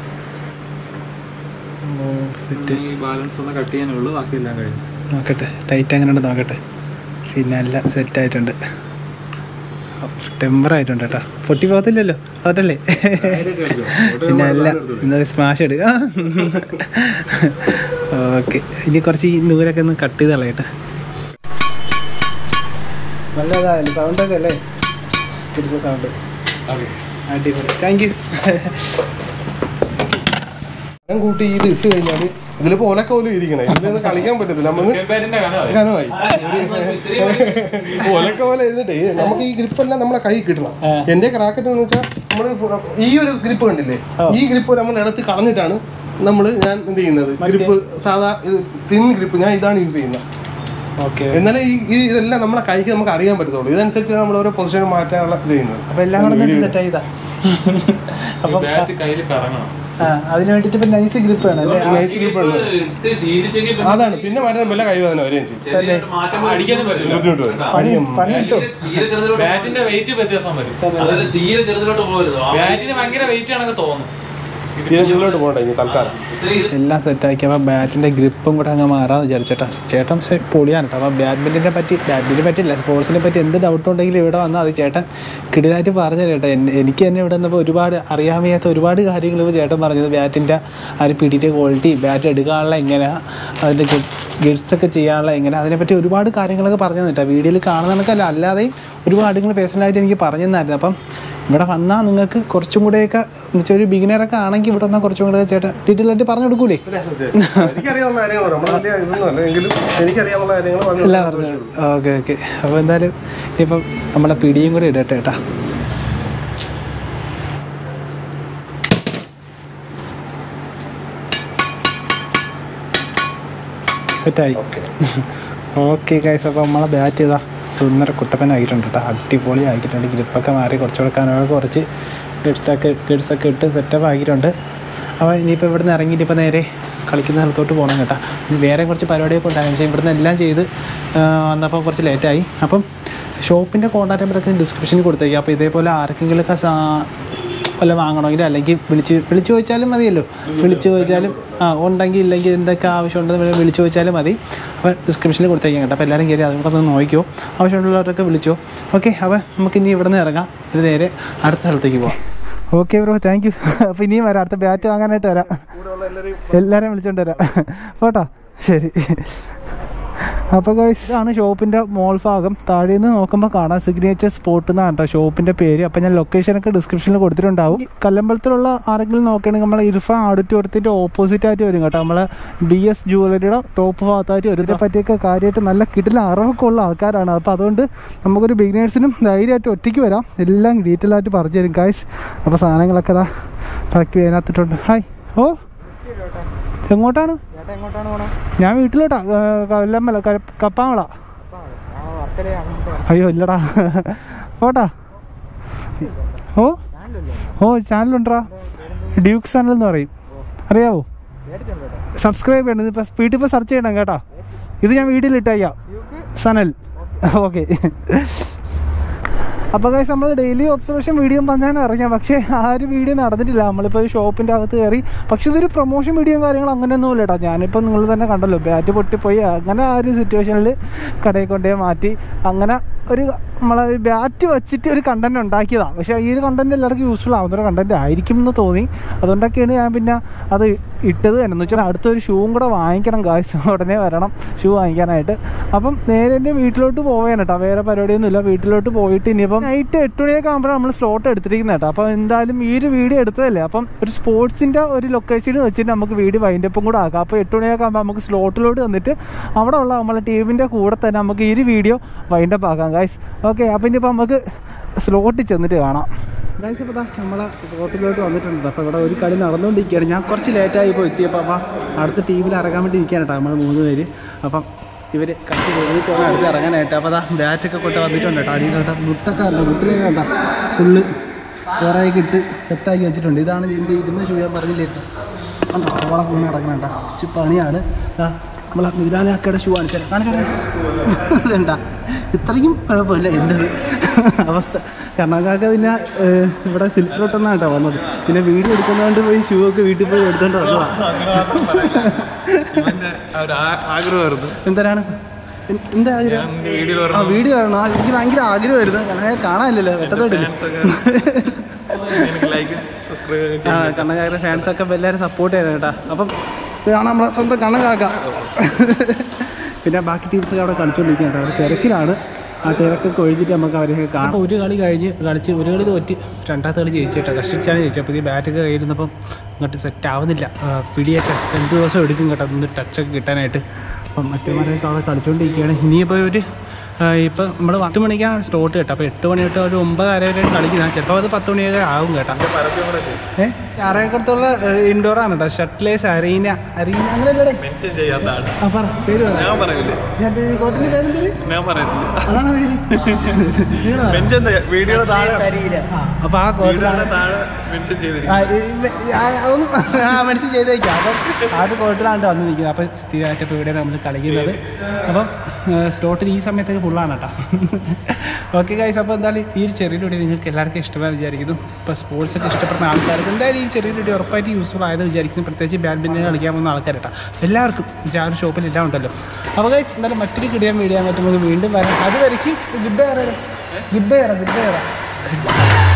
സെറ്റ് ഈ ബാലൻസ് ഒന്ന് കട്ട് ചെയ്യാനേ ഉള്ളൂ ബാക്കിയെല്ലാം കഴിഞ്ഞു നോക്കട്ടെ ടൈറ്റ് അങ്ങനെ ഉണ്ട് നോക്കട്ടെ പിന്നെ എല്ലാം സെറ്റ് ആയിട്ടുണ്ട് ടെമ്പർ ആയിട്ടുണ്ട് കേട്ടോ പൊട്ടി പോകത്തില്ലല്ലോ അതല്ലേ പിന്നെ എല്ലാം ഇന്ന് സ്മാഷ് എടുക്കുക ഓക്കെ ഇനി കുറച്ച് ഈ നൂലൊക്കെ ഒന്ന് കട്ട് ചെയ്ത് കളയട്ടെ നല്ലതായാലും സൗണ്ടൊക്കെ അല്ലേ കിട്ടുന്ന സൗണ്ട് അടിപൊളി താങ്ക് യു ഞാൻ കൂട്ടി ഇത് ഇട്ട് കഴിഞ്ഞാൽ ഇതിലിപ്പോ ഒലക്ക പോലും ഇരിക്കണേ ഇതിലൊന്നും കളിക്കാൻ പറ്റത്തില്ല നമുക്ക് കനമായി ഒലക്ക പോലെ ഇരുന്നിട്ടേ നമുക്ക് ഈ ഗ്രിപ്പ് എല്ലാം നമ്മളെ കൈ കിട്ടണം എന്റെ റാക്കറ്റ് എന്ന് വെച്ചാൽ നമ്മൾ ഈ ഒരു ഗ്രിപ്പ് കണ്ടില്ലേ ഈ ഗ്രിപ്പ് നമ്മൾ എടുത്ത് കളഞ്ഞിട്ടാണ് നമ്മൾ ഞാൻ എന്ത് ചെയ്യുന്നത് ഗ്രിപ്പ് സാധാ തിൻ ഗ്രിപ്പ് ഞാൻ ഇതാണ് യൂസ് ചെയ്യുന്നത് ഓക്കെ എന്നാലേ ഈ ഈ ഇതെല്ലാം നമ്മളെ കൈക്ക് നമുക്ക് അറിയാൻ പറ്റത്തുള്ളൂ ഇതനുസരിച്ചാണ് നമ്മൾ ഓരോ പൊസിഷൻ മാറ്റാനുള്ള ചെയ്യുന്നത് അപ്പൊ എല്ലാം കൂടെ സെറ്റ് ആയതാ അപ്പം ബാറ്റ് കയ്യിൽ കറങ്ങണം ആ അതിന് വേണ്ടിട്ട് ഇപ്പൊ നൈസ് ഗ്രിപ്പ് വേണം അല്ലേ ആ, നൈസ് ഗ്രിപ്പ് ഉണ്ട് അതാണ് പിന്നെ മാറ്റാൻ വല്ല കൈവേദന വരികയും ചെയ്യും അടിക്കാനും പറ്റില്ല ബുദ്ധിമുട്ട് വരും പണി പണി കിട്ടും ബാറ്റിന്റെ വെയിറ്റ് വ്യത്യാസം വരും തീരെ ചെറുതിലോട്ട് പോകരുത് ബാറ്റിന് ഭയങ്കര വെയിറ്റ് ആണെന്ന് തോന്നുന്നു സീരിയസിലോട്ട് പോകണ്ട ഇനി തൽക്കാലം എല്ലാം സെറ്റാക്കി അപ്പോൾ ബാറ്റിൻ്റെ ഗ്രിപ്പും കൂടെ അങ്ങ് മാറാമെന്ന് വിചാരിച്ചേട്ടാ ചേട്ടൻ പക്ഷേ പൊളിയാണ് കേട്ടോ അപ്പോൾ ബാഡ്മിൻ്റനെ പറ്റി ബാഡ്മിൻ്റനെ പറ്റിയില്ല സ്പോർട്സിനെ പറ്റി എന്ത് ഡൗട്ട് ഉണ്ടെങ്കിലും ഇവിടെ വന്നാൽ അത് ചേട്ടൻ കിടിലായിട്ട് പറഞ്ഞു തരും കേട്ടോ എന്നെ- എനിക്ക് തന്നെ ഇവിടെ നിന്നപ്പോൾ ഒരുപാട് അറിയാൻ വയ്യാത്ത ഒരുപാട് കാര്യങ്ങൾ ഇപ്പോൾ ചേട്ടൻ പറഞ്ഞത് ബാറ്റിൻ്റെ ആ ഒരു പിടിയുടെ ക്വാളിറ്റി ബാറ്റ് എടുക്കാനുള്ള എങ്ങനെയാണ് അതിൻ്റെ ഗിഡ്സ് ഒക്കെ ചെയ്യാനുള്ള എങ്ങനെ അതിനെപ്പറ്റി ഒരുപാട് കാര്യങ്ങളൊക്കെ പറഞ്ഞു തന്നിട്ടാ വീഡിയോയിൽ കാണുന്ന കണക്കല്ല അല്ലാതെയും ഒരുപാട് കാര്യങ്ങൾ പേഴ്സണലായിട്ട് എനിക്ക് പറഞ്ഞു തന്നായിരുന്നു അപ്പം ഇവിടെ വന്നാൽ നിങ്ങൾക്ക് കുറച്ചും കൂടെയൊക്കെ എന്നുവെച്ചാൽ ഒരു ബിഗിനറൊക്കെ ആണെങ്കിൽ ഇവിടെ വന്നാൽ കുറച്ചും കൂടെ ചേട്ടൻ ഡീറ്റെയിൽ ആയിട്ട് പറഞ്ഞു കൊടുക്കൂലേ എനിക്കറിയാവുന്ന കാര്യങ്ങൾ നമ്മൾ വലിയ ഇതൊന്നും അല്ല എങ്കിലും എനിക്കറിയാവുന്ന കാര്യങ്ങൾ പറഞ്ഞു എല്ലാം പറഞ്ഞു ഓക്കെ ഓക്കെ അപ്പോൾ എന്തായാലും ഇനിയിപ്പം നമ്മളെ പിടിയും കൂടെ ഇടട്ടെ കേട്ടാ സെറ്റായി ഓക്കെ കൈസ് അപ്പോൾ നമ്മളെ ബാറ്റ് ചെയ്താ സുന്ദര കുട്ടപ്പനായിട്ടുണ്ട് കേട്ടോ അടിപൊളി ആക്കിയിട്ടുണ്ട് ഗ്രിപ്പൊക്കെ മാറി കുറച്ചുകൂടെ കനവൊക്കെ കുറച്ച് ഗഡ്സൊക്കെ ഗഡ്സൊക്കെ ഇട്ട് സെറ്റപ്പ് ആക്കിയിട്ടുണ്ട് അപ്പോൾ ഇനിയിപ്പോൾ ഇവിടുന്ന് ഇറങ്ങിയിട്ട് ഇപ്പോൾ നേരെ കളിക്കുന്ന സ്ഥലത്തോട്ട് പോകണം കേട്ടോ ഇനി വേറെ കുറച്ച് പരിപാടിയൊക്കെ ഉണ്ടായിരുന്നു പക്ഷേ ഇവിടുന്ന് എല്ലാം ചെയ്ത് ആ, വന്നപ്പോൾ കുറച്ച് ലേറ്റായി അപ്പം ഷോപ്പിൻ്റെ കോൺടാക്ട് നമ്പറൊക്കെ ഡിസ്ക്രിപ്ഷനിൽ കൊടുത്തേക്കാം അപ്പോൾ ഇതേപോലെ ആർക്കെങ്കിലുമൊക്കെ സാ വല്ല വാങ്ങണമെങ്കിൽ അല്ലെങ്കിൽ വിളിച്ച് വിളിച്ച് ചോദിച്ചാലും മതിയല്ലോ വിളിച്ച് ചോദിച്ചാലും ആ ഉണ്ടെങ്കിൽ ഇല്ലെങ്കിൽ എന്തൊക്കെ ആവശ്യമുണ്ടെന്ന് വിളിച്ച് ചോദിച്ചാലും മതി അപ്പോൾ ഡിസ്ക്രിപ്ഷനിൽ കൊടുത്തേക്കാം കേട്ടോ അപ്പോൾ എല്ലാവരും കയറി അതുകൂടെ ഒന്ന് നോക്കിയോ ആവശ്യമുള്ളവരൊക്കെ വിളിച്ചോ ഓക്കെ അപ്പോൾ നമുക്ക് ഇനി ഇവിടെ നിന്ന് ഇറങ്ങാം ഇത് നേരെ അടുത്ത സ്ഥലത്തേക്ക് പോവാം ഓക്കെ ബ്രോ താങ്ക് യു അപ്പോൾ ഇനിയും വരാം അടുത്ത ബാറ്റ് വാങ്ങാനായിട്ട് വരാം എല്ലാവരെയും വിളിച്ചോണ്ട് വരാം പോട്ടോ ശരി അപ്പോൾ ഗൈസ് ഇതാണ് ഷോപ്പിൻ്റെ മോൾ ഭാഗം താഴെ നിന്ന് നോക്കുമ്പോൾ കാണാം സിഗ്നേച്ചർ സ്പോട്ട് എന്നാണ് കേട്ടോ ഷോപ്പിൻ്റെ പേര് അപ്പോൾ ഞാൻ ലൊക്കേഷനൊക്കെ ഡിസ്ക്രിപ്ഷനിൽ കൊടുത്തിട്ടുണ്ടാവും കല്ലമ്പലത്തിലുള്ള ആരെങ്കിലും നോക്കുകയാണെങ്കിൽ നമ്മളെ ഇർഫ ഓഡിറ്റോറിയത്തിൻ്റെ ഓപ്പോസിറ്റ് ആയിട്ട് വരും കേട്ടോ നമ്മളെ ബി എസ് ജുവലറിയുടെ ടോപ്പ് ഭാഗത്തായിട്ട് വരും ഇതിനെ പറ്റിയൊക്കെ കാര്യമായിട്ട് നല്ല കിട്ടില്ല അറിവൊക്കെ ഉള്ള ആൾക്കാരാണ് അപ്പോൾ അതുകൊണ്ട് നമുക്കൊരു ബിഗിനേഴ്സിനും ധൈര്യമായിട്ട് ഒറ്റയ്ക്ക് വരാം എല്ലാം ഡീറ്റെയിൽ ആയിട്ട് പറഞ്ഞു തരും ഗൈസ് അപ്പോൾ സാധനങ്ങളൊക്കെ ഇതാ പാക്ക് ചെയ്യാനത്തിട്ടുണ്ട് ഹായ് ഓ എങ്ങോട്ടാണ് ഞാൻ വീട്ടിലോട്ടാ കൊല്ലമ്മല കപ്പാമള അയ്യോ ഇല്ലടാ പോട്ടാ ഓ ഓ ചാനലുണ്ടാ ഡ്യൂക്ക് സനൽ എന്ന് പറയും അറിയാവോ സബ്സ്ക്രൈബ് ചെയ്യണം ഇപ്പം വീട്ടിൽ ഇപ്പോൾ സെർച്ച് ചെയ്യണം കേട്ടോ ഇത് ഞാൻ വീട്ടിൽ ഇട്ടയ്യാം സനൽ ഓക്കെ അപ്പോൾ guys നമ്മൾ ഡെയിലി ഒബ്സർവേഷൻ വീഡിയോ പറഞ്ഞാൽ ഇറങ്ങിയാൽ പക്ഷേ ആ ഒരു വീഡിയോ നടന്നിട്ടില്ല നമ്മളിപ്പോൾ ഷോപ്പിൻ്റെ അകത്ത് കയറി പക്ഷേ ഇതൊരു പ്രൊമോഷൻ വീഡിയോയും കാര്യങ്ങളും അങ്ങനെയൊന്നും ഇല്ല കേട്ടോ ഞാനിപ്പോൾ നിങ്ങൾ തന്നെ കണ്ടല്ലോ ബാറ്റ് പൊട്ടിപ്പോയി അങ്ങനെ ആ ഒരു സിറ്റുവേഷനിൽ കടയിൽ കൊണ്ടുപോയി മാറ്റി അങ്ങനെ ഒരു നമ്മളെ ബാറ്റ് വെച്ചിട്ട് ഒരു കണ്ടന്റ് ഉണ്ടാക്കിയതാണ് പക്ഷേ ഈ ഒരു കണ്ടന്റ് എല്ലാവർക്കും യൂസ്ഫുൾ ആവുന്ന ഒരു കണ്ടന്റ് ആയിരിക്കും എന്ന് തോന്നി അതുകൊണ്ടൊക്കെയാണ് ഞാൻ പിന്നെ അത് ഇട്ടത് തന്നെ എന്ന് വെച്ചാൽ അടുത്തൊരു ഷൂവും കൂടെ വാങ്ങിക്കണം കാശ് ഉടനെ വരണം ഷൂ വാങ്ങിക്കാനായിട്ട് അപ്പം നേരെ എൻ്റെ വീട്ടിലോട്ട് പോവേന കേട്ടോ വേറെ പരിപാടിയൊന്നുമില്ല വീട്ടിലോട്ട് പോയിട്ട് ഇനിയിപ്പം നൈറ്റ് എട്ട് മണിയൊക്കെ ആകുമ്പോഴാണ് നമ്മൾ സ്ലോട്ട് എടുത്തിരിക്കുന്നത് കേട്ടോ അപ്പം എന്തായാലും ഈ ഒരു വീഡിയോ എടുത്തതല്ലേ അപ്പം ഒരു സ്പോർട്സിൻ്റെ ഒരു ലൊക്കേഷനിൽ വെച്ചിട്ട് നമുക്ക് വീഡിയോ വൈൻഡപ്പും കൂടെ ആക്കാം അപ്പോൾ എട്ട് മണിയൊക്കെ ആകുമ്പോൾ നമുക്ക് സ്ലോട്ടിലോട്ട് വന്നിട്ട് അവിടെ ഉള്ള നമ്മളെ ടീമിൻ്റെ കൂടെ തന്നെ നമുക്ക് ഈ ഒരു വീഡിയോ വൈൻഡപ്പ് ആക്കാം ഗൈസ് ഓക്കെ അപ്പം ഇനിയിപ്പോൾ നമുക്ക് സ്ലോട്ടിൽ ചെന്നിട്ട് കാണാം ഗൈസ് ഇപ്പോൾ നമ്മളെ സ്ലോട്ടിലോട്ട് വന്നിട്ടുണ്ട് അപ്പോൾ ഇവിടെ ഒരു കളി നടന്നുകൊണ്ടിരിക്കുകയാണ് ഞാൻ കുറച്ച് ലേറ്റായി ഇപ്പോൾ എത്തിയപ്പോൾ അപ്പം അടുത്ത ടീമിൽ ഇറങ്ങാൻ വേണ്ടി ഇരിക്കുകയാണ് കേട്ടോ നമ്മൾ മൂന്ന് പേര് അപ്പം ഇവർ കളി കയറി പോകാൻ അടുത്ത് ഇറങ്ങാനായിട്ട് അപ്പോൾ അതാ ബാറ്റൊക്കെ കൊണ്ട് വന്നിട്ടുണ്ട് കേട്ടോ അടിയിലോട്ട് മുട്ടൊക്കെ അല്ല മുട്ടിലേക്ക് കണ്ട ഫുള്ള് കുറേയൊക്കെ ഇട്ട് സെറ്റാക്കി വെച്ചിട്ടുണ്ട് ഇതാണ് ഇതിൻ്റെ ഇരുന്ന് ഷൂ ഞാൻ പറഞ്ഞില്ലേ കണ്ടോ ഓളെ കൊണ്ട് നടക്കണണ്ട ഇച്ചിരി പണിയാണ് ദാ നമ്മളെ മിഥുലാലാക്കയുടെ ഷൂ കാണിച്ചാൽ കാണിച്ചാൽ വേണ്ട ഇത്രയും കുഴപ്പമില്ല എൻ്റെത് അവസ്ഥ കർണാകാക്ക പിന്നെ ഏഹ്, ഇവിടെ സിൽക്കിലോട്ടെന്നാണ് കേട്ടോ വന്നത് പിന്നെ വീഡിയോ എടുക്കുന്നതുകൊണ്ട് പോയി ഷൂ ഒക്കെ വീട്ടിൽ പോയി എടുത്തോണ്ട് വന്നതാണ് ആഗ്രഹമായിരുന്നു എന്തിനാണ് എൻ- എന്താ ആഗ്രഹം വീഡിയോ ആ വീഡിയോ കാണണം ആ, എനിക്ക് ഭയങ്കര ആഗ്രഹമായിരുന്നു കാരണം കാണാനില്ലല്ലോ പെട്ടെന്ന് ലൈക്ക് സബ്സ്ക്രൈബ് ആ കണ്ണകാരുടെ ഫാൻസ് ഒക്കെ എല്ലാവരും സപ്പോർട്ട് ചെയ്യണം കേട്ടോ അപ്പം ഇതാണ് നമ്മളെ സ്വന്തം കണ്ണകാക്ക പിന്നെ ബാക്കി ടീംസ് അവിടെ കളിച്ചുകൊണ്ടിരിക്കുകയാണ് അവർ തിരക്കിലാണ് ആ തിരക്കൊക്കെ ഒഴിച്ചിട്ട് നമുക്ക് അവരെയൊക്കെ കാണാം ഒരു കളി കഴിഞ്ഞ് കളിച്ച് ഒരു കളി തോറ്റ് രണ്ടാമത്തെ കളി ജയിച്ചിട്ടോ കഷ്ടിച്ചാണ് ജയിച്ചത് അപ്പോൾ ഈ ബാറ്റൊക്കെ കയ്യിരുന്നപ്പം ഇങ്ങോട്ട് സെറ്റ് ആവുന്നില്ല ആ, പിടിയൊക്കെ രണ്ട് ദിവസം എടുക്കും കേട്ടോ ഒന്ന് ടച്ചൊക്കെ കിട്ടാനായിട്ട് അപ്പം മറ്റേമാരൊക്കെ അവിടെ കളിച്ചുകൊണ്ടിരിക്കുകയാണ് ഇനിയിപ്പോൾ ഒരു ഇപ്പം നമ്മൾ പത്ത് മണിക്കാണ് സ്ലോട്ട് കേട്ടോ അപ്പോൾ എട്ട് മണി തൊട്ട് ഒരു ഒമ്പത് അര വരെ കളിക്കുന്നത് ചിലപ്പോൾ അത് പത്ത് മണിയൊക്കെ ആവും കേട്ടോ ഏഹ് ആറേക്കടുത്തുള്ള ഇൻഡോർ ആണ് കേട്ടോ ഷട്ട്ലേസ് അരീന അരീന അങ്ങനെയല്ലേ മെൻഷൻ ചെയ്യാത്ത ആള് ആ പറ പേര് പറ ഞാൻ പറയില്ലേ കോട്ടിന്റെ പേരെന്തേല് ഞാൻ പറയത്തില്ല അതാണ് പേര് മെൻഷൻ വീഡിയോയുടെ താഴെ അപ്പൊ ആ കോട്ടിലാണ് വീഡിയോയുടെ താഴെ മെൻഷൻ ചെയ്തിരിക്കും ആ, ഈ മെ- ആ, അതൊന്നും ആ മനസ്സിൽ ചെയ്തേക്കാം അപ്പം ആ ഒരു കോട്ടിലാണ് വന്ന് നിൽക്കുന്നത് അപ്പം സ്ഥിരമായിട്ട് ഇപ്പോൾ ഇവിടെയാണ് നമ്മൾ കളിക്കുന്നത് അപ്പം സ്ലോട്ടിൽ ഈ സമയത്തൊക്കെ ഫുള്ളാണ് കേട്ടോ ഓക്കെ ഗൈസ് അപ്പോൾ എന്തായാലും ഈ ഒരു ചെറിയ വീഡിയോ നിങ്ങൾക്ക് എല്ലാവർക്കും ഇഷ്ടമായി വിചാരിക്കുന്നു ഇപ്പോൾ സ്പോർട്സ് ഒക്കെ ഇഷ്ടപ്പെടുന്ന ആൾക്കാർക്ക് എന്തായാലും ഈ ചെറിയ വീഡിയോ ഉറപ്പായിട്ട് യൂസ്ഫുൾ ആയെന്ന് വിചാരിക്കുന്നു പ്രത്യേകിച്ച് ബാഡ്മിൻ്റൺ കളിക്കാൻ പോകുന്ന ആൾക്കാർ കേട്ടോ എല്ലാവർക്കും ആ ഒരു ഷോപ്പിൽ എല്ലാം ഉണ്ടല്ലോ അപ്പോൾ ഗൈസ് എന്തായാലും മറ്റൊരു കിടിയാൻ വീഡിയോ ആയിട്ട് നമുക്ക് വീണ്ടും വരാം അതുവരയ്ക്കും good bye good bye good by